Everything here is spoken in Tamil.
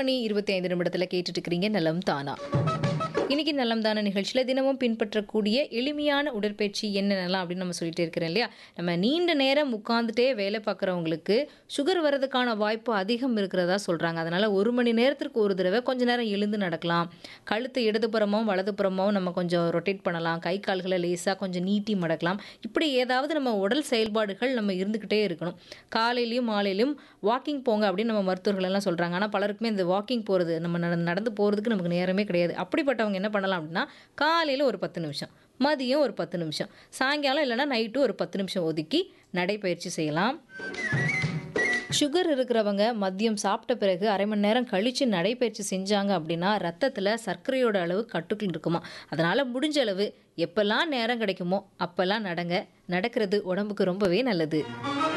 மணி இருபத்தி ஐந்து நிமிடத்தில் கேட்டுட்டு இருக்கிறீங்க நலம் தானா இன்னைக்கு நலம் தான நிகழ்ச்சியில் தினமும் பின்பற்றக்கூடிய எளிமையான உடற்பயிற்சி என்னென்னலாம் அப்படின்னு நம்ம சொல்லிட்டே இருக்கிறோம் இல்லையா நம்ம நீண்ட நேரம் உட்காந்துட்டே வேலை பார்க்குறவங்களுக்கு சுகர் வர்றதுக்கான வாய்ப்பு அதிகம் இருக்கிறதா சொல்கிறாங்க அதனால் ஒரு மணி நேரத்திற்கு ஒரு தடவை கொஞ்ச நேரம் எழுந்து நடக்கலாம் கழுத்து இடதுபுறமும் வலதுபுறமும் நம்ம கொஞ்சம் ரொட்டேட் பண்ணலாம் கை கால்களை லேசாக கொஞ்சம் நீட்டி மடக்கலாம் இப்படி ஏதாவது நம்ம உடல் செயல்பாடுகள் நம்ம இருந்துக்கிட்டே இருக்கணும் காலையிலையும் மாலையிலையும் வாக்கிங் போங்க அப்படின்னு நம்ம மருத்துவர்கள் எல்லாம் சொல்கிறாங்க ஆனால் பலருக்குமே இந்த வாக்கிங் போகிறது நம்ம நட- நடந்து போகிறதுக்கு நமக்கு நேரமே கிடையாது அப்படிப்பட்டவங்க என்ன பண்ணலாம் அப்படின்னா காலையில் ஒரு பத்து நிமிஷம் மதியம் ஒரு பத்து நிமிஷம் சாயங்காலம் இல்லைன்னா நைட்டு ஒரு பத்து நிமிஷம் ஒதுக்கி நடைப்பயிற்சி செய்யலாம் சுகர் இருக்கிறவங்க மதியம் சாப்பிட்ட பிறகு அரை மணி நேரம் கழித்து நடைப்பயிற்சி செஞ்சாங்க அப்படின்னா ரத்தத்தில் சர்க்கரையோட அளவு கட்டுக்குள் இருக்குமா அதனால் முடிஞ்ச அளவு எப்பெல்லாம் நேரம் கிடைக்குமோ அப்போல்லாம் நடங்க நடக்கிறது உடம்புக்கு ரொம்பவே நல்லது